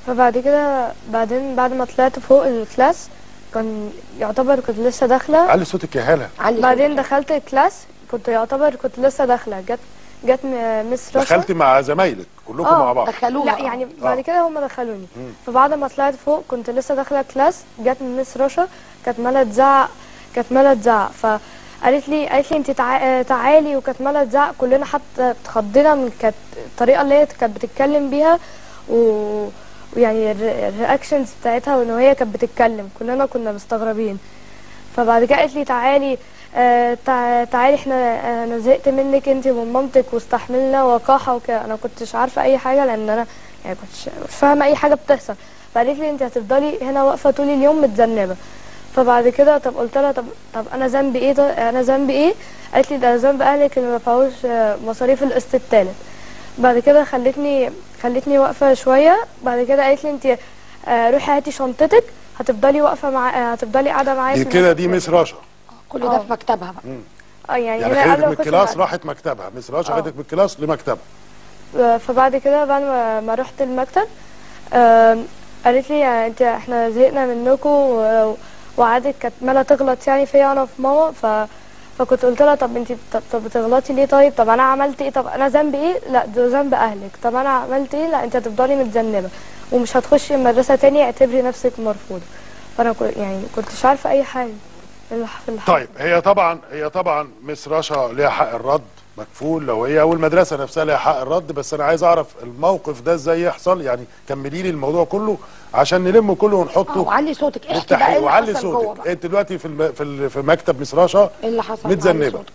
فبعد كده بعدين بعد ما طلعت فوق الكلاس كان يعتبر كنت لسه داخله علي صوتك يا هاله علي بعدين دخلت الكلاس كنت يعتبر كنت لسه داخله جت جت م- مس رشا دخلتي مع زمايلك كلكم آه، مع بعض دخلوها لا يعني بعد آه. كده هم دخلوني فبعد ما طلعت فوق كنت لسه داخله كلاس جت مس رشا كانت مالة تزعق كانت مالة تزعق فقالت لي قالت لي انت تع... تعالي وكانت مالة تزعق كلنا حتى اتخضينا من كانت الطريقه اللي هي كانت بتتكلم بيها و... ويعني الر- الرياكشنز بتاعتها وان هي كانت بتتكلم كلنا كنا مستغربين فبعد كده قالت لي تعالي آه تع- تعالي احنا آه، انا زهقت منك انت ومن مامتك واستحملنا وقاحه وكده انا كنتش عارفه اي حاجه لان انا يعني كنتش مش فاهمه اي حاجه بتحصل فقالت لي انت هتفضلي هنا واقفه طول اليوم متذنبه فبعد كده طب قلت لها طب طب انا ذنبي ايه ده انا ذنبي ايه قالت لي ده ذنب اهلك اللي ما دفعوش آه، مصاريف القسط التالت بعد كده خلتني خلتني واقفه شويه بعد كده قالت لي انت آه، روحي هاتي شنطتك هتفضلي واقفه مع آه، هتفضلي قاعده معايا دي في كده المكتب. دي مس رشا كل ده في مكتبها بقى اه يعني, يعني هنا خدتك قبل من ما أخش الكلاس المعهد. راحت مكتبها مس رشا آه. خدتك من الكلاس لمكتبها آه، فبعد كده بعد ما, ما رحت المكتب آم، قالت لي يعني انت احنا زهقنا منكم و- وقعدت كانت مالة تغلط يعني فيا انا في ماما ف فكنت قلت لها طب انت طب, طب بتغلطي ليه طيب طب انا عملت ايه طب انا ذنبي ايه لا ده ذنب اهلك طب انا عملت ايه لا انت هتفضلي متذنبه ومش هتخشي المدرسه تاني اعتبري نفسك مرفوضه فانا كنت يعني كنتش عارفه اي حاجه اللي ح- في اللي طيب هي طبعا هي طبعا مس رشا ليها حق الرد مكفول لو هي والمدرسه نفسها ليها حق الرد بس انا عايز اعرف الموقف ده ازاي يحصل يعني كملي لي الموضوع كله عشان نلمه كله اه ونحطه وعلي صوتك احكي بقى بالتحقيق ايه اللي وعلي حصل جوه صوتك بقى انت دلوقتي في الم... في, ال... في مكتب مس رشا ايه اللي حصل وعلي متذنبه صوتك.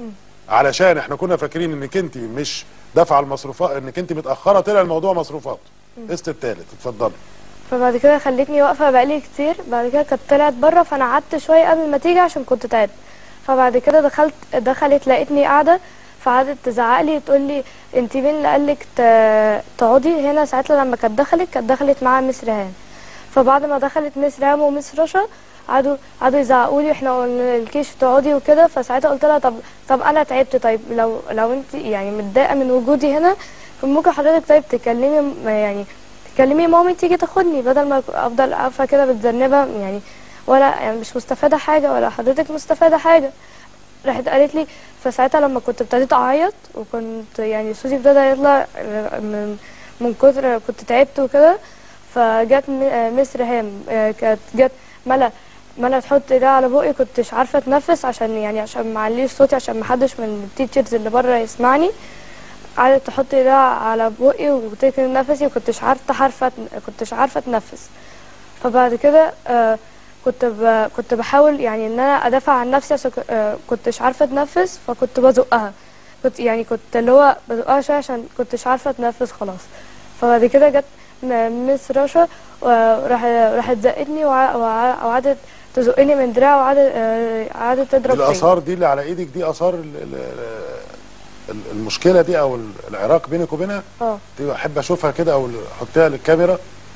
علشان احنا كنا فاكرين انك انت مش دافعه المصروفات انك انت متاخره طلع الموضوع مصروفات قسط التالت اتفضلي فبعد كده خلتني واقفه بقالي كتير بعد كده كانت طلعت بره فانا قعدت شويه قبل ما تيجي عشان كنت تعبت فبعد كده دخلت دخلت لقيتني قاعده فقعدت تزعق لي تقول لي انت مين اللي قال لك تقعدي هنا ساعتها لما كانت دخلت كانت دخلت معاها مس ريهام فبعد ما دخلت مس ريهام ومس رشا قعدوا قعدوا يزعقوا لي احنا قلنا لكيش تقعدي وكده فساعتها قلت لها طب طب انا تعبت طيب لو لو انت يعني متضايقه من وجودي هنا فممكن حضرتك طيب تكلمي يعني تكلمي مامي تيجي تاخدني بدل ما افضل واقفه كده متذنبه يعني ولا يعني مش مستفاده حاجه ولا حضرتك مستفاده حاجه راحت قالت لي فساعتها لما كنت ابتديت اعيط وكنت يعني صوتي ابتدى يطلع من من كتر كنت تعبت وكده فجت م- مس ريهام آه، كانت جت ملا ملا تحط ايديها على بقي كنتش عارفه اتنفس عشان يعني عشان ما اعليش صوتي عشان ما حدش من التيتشرز اللي بره يسمعني قعدت تحط ايديها على بقي وتكن نفسي وكنتش عارفه عارفه كنتش عارفه اتنفس فبعد كده آه كنت ب... كنت بحاول يعني ان انا ادافع عن نفسي عشان ك- آه كنتش عارفه اتنفس فكنت بزقها كنت يعني كنت اللي هو بزقها شويه عشان كنتش عارفه اتنفس خلاص فبعد كده جت م- مس رشا وراح راحت زقتني وع- وع- وقعدت تزقني من دراعي وقعدت آه، قعدت تضرب فيا الاثار دي اللي على ايدك دي اثار ال- ال- ال- المشكله دي او العراق بينك وبينها اه دي احب اشوفها كده او حطيها للكاميرا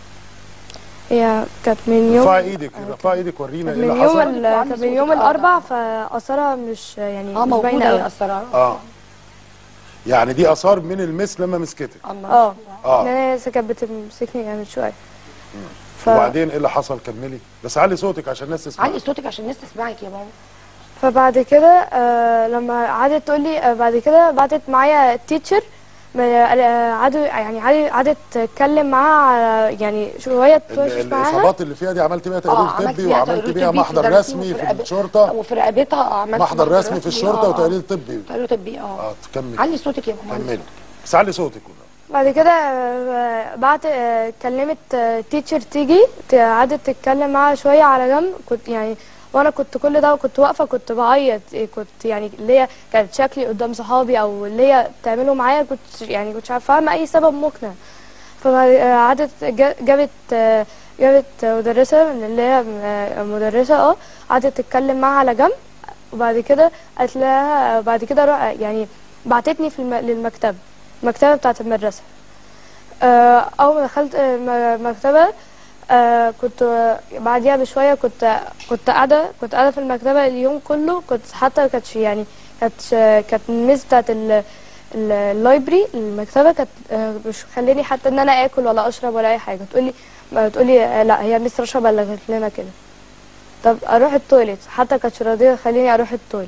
هي كانت من يوم رفعي ايدك رفعي ايدك ورينا ايه من اللي يوم حصل ال- كانت من يوم الاربع فاثرها مش يعني اه مش باينه موجوده قوي هي اسرار اه يعني دي اثار من المس لما مسكتك الله اه اه لان هي لسه كانت بتمسكني يعني شويه ف... وبعدين ايه اللي حصل كملي بس علي صوتك عشان الناس تسمع علي صوتك عشان الناس تسمعك يا بابا فبعد كده آه لما قعدت تقول لي آه بعد كده بعتت معايا التيتشر قعدوا يعني قعدت- قعدت تتكلم معاها على- يعني شويه ال- توشش معاها الاصابات اللي فيها دي عملت بيها اه تقرير عملت طبي فيها وعملت تقرير بيها طبي محضر في رسمي وفي في رقبتها- الشرطه وفي رقبتها اه عملت محضر رسمي في الشرطه آه. وتقرير طبي تقرير طبي اه اه تكمل علي صوتك يا ماما كملي بس علي صوتك بعد كده آه، بعت آه، كلمت تيتشر تيجي ت- قعدت تتكلم معاها شويه على جنب كنت يعني وانا كنت كل ده كنت واقفه كنت بعيط إيه، كنت يعني اللي هي كانت شكلي قدام صحابي او اللي هي بتعمله معايا كنت يعني كنتش عارفه فاهمه اي سبب مقنع فقعدت جابت آه، جابت مدرسه من اللي هي آه، مدرسه اه قعدت تتكلم معاها على جنب وبعد كده قالت لها بعد كده روح يعني بعتتني في الم... للمكتبه المكتبه بتاعه المدرسه آه، اول ما دخلت آه، م- مكتبه آه، كنت آه، بعديها بشويه كنت كنت قاعده كنت قاعده في المكتبه اليوم كله كنت حتى كانتش يعني كانت كانت الميس بتاعت ال- ال- اللايبرري المكتبه كانت آه، مش خليني حتى ان انا اكل ولا اشرب ولا اي حاجه تقولي ما تقولي آه، لا هي مس رشا بلغت لنا كده طب اروح التويليت حتى كانتش راضيه تخليني اروح التويليت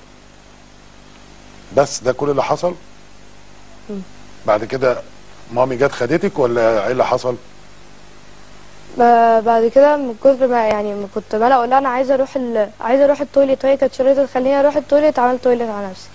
بس ده كل اللي حصل بعد كده مامي جت خدتك ولا ايه اللي حصل ب- بعد كده من كتر ما يعني من كنت ما اقول لها انا عايزه اروح ال... عايزه اروح التويليت وهي كانت راضيه تخليني اروح التويليت عملت تويليت على نفسي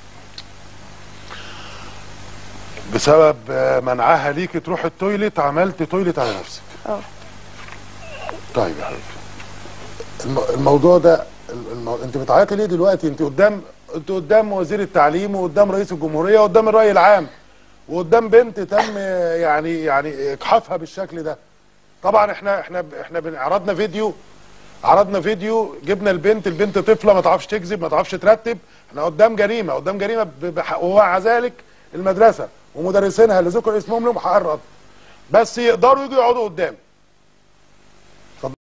بسبب آه، منعها ليكي تروح التويليت عملت تويليت على نفسك اه طيب يا حبيبي الم- الموضوع ده المو... انت بتعيطي ليه دلوقتي انت قدام انت قدام وزير التعليم وقدام رئيس الجمهوريه وقدام الراي العام وقدام بنت تم آه، يعني يعني اجحافها بالشكل ده طبعا احنا احنا احنا بن- عرضنا فيديو عرضنا فيديو جبنا البنت البنت طفله ما تعرفش تكذب ما تعرفش ترتب احنا قدام جريمه قدام جريمه ب- بح- ومع ذلك المدرسه ومدرسينها اللي ذكر اسمهم لهم حق الرد بس يقدروا يجوا يقعدوا قدام